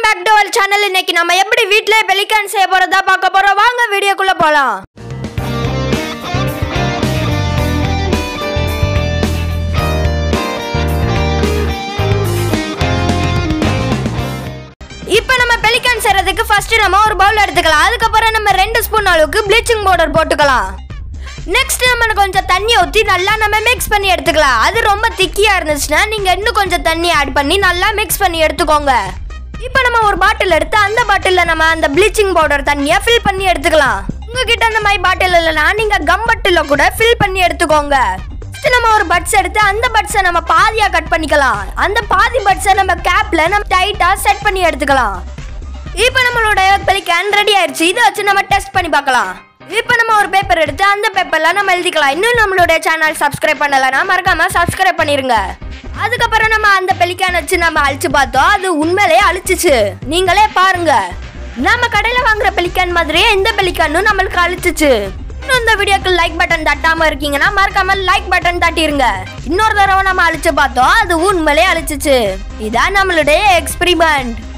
back to our channel இன்னைக்கு நம்ம எப்படி வீட்லயே பெலிகான் செய்ய போறதா பார்க்க போறோம் வாங்க வீடியோக்குள்ள போலாம் இப்போ நம்ம பெலிகான் செய்யறதுக்கு ஃபர்ஸ்ட் நம்ம ஒரு பவுல் எடுத்துக்கலாம் அதுக்கப்புறம் நம்ம ரெண்டு ஸ்பூன் அளவுக்கு ப்ளீச்சிங் பவுடர் போட்டுக்கலாம் நெக்ஸ்ட் நம்ம கொஞ்சம் தண்ணி ஊற்றி நல்லா நம்ம மிக்ஸ் பண்ணி எடுத்துக்கலாம் அது ரொம்ப திக்கியா இருந்துச்சுன்னா நீங்க இன்னும் கொஞ்சம் தண்ணி ஆட் பண்ணி நல்லா மிக்ஸ் பண்ணி எடுத்துக்கோங்க இப்போ நம்ம ஒரு பாட்டில் எடுத்து அந்த பாட்டிலில் நம்ம அந்த ப்ளீச்சிங் பவுடர் தண்ணியை ஃபில் பண்ணி எடுத்துக்கலாம் உங்ககிட்ட அந்த மாதிரி பாட்டில் இல்லைன்னா நீங்க கம் பாட்டிலில் கூட ஃபில் பண்ணி எடுத்துக்கோங்க Next நம்ம ஒரு பட்ஸ் எடுத்து அந்த பட்ஸை நம்ம பாதியா கட் பண்ணிக்கலாம் அந்த பாதி பட்ஸை நம்ம கேப்ல நம்ம டைட்டா செட் பண்ணி எடுத்துக்கலாம் இப்போ நம்மளோட பெலிகான் ரெடி ஆயிடுச்சு இதை வச்சு நம்ம டெஸ்ட் பண்ணி பார்க்கலாம் இப்போ நம்ம ஒரு பேப்பர் எடுத்து அந்த பேப்பர்ல நம்ம எழுதிக்கலாம் இன்னும் நம்மளுடைய சேனல் சப்ஸ்கிரைப் பண்ணலைன்னா மறக்காம சப்ஸ்கிரைப் பண்ணிருங்க அதுக்கப்புறம் நம்ம அந்த பெலிகான் வச்சு நம்ம அழிச்சு பார்த்தோம் அது உண்மையிலேயே அழிச்சிச்சு நீங்களே பாருங்க நம்ம கடையில் வாங்குற பெலிகான் மாதிரியே இந்த பெலிகானும் நம்மளுக்கு அழிச்சிச்சு இன்னும் இந்த வீடியோக்கு லைக் பட்டன் தட்டாம இருக்கீங்கன்னா மறக்காம லைக் பட்டன் தட்டிருங்க இன்னொரு தடவை நம்ம அழிச்சு பார்த்தோம் அது உண்மையிலே அழிச்சிச்சு இதான் நம்மளுடைய எக்ஸ்பிரிமெண்ட்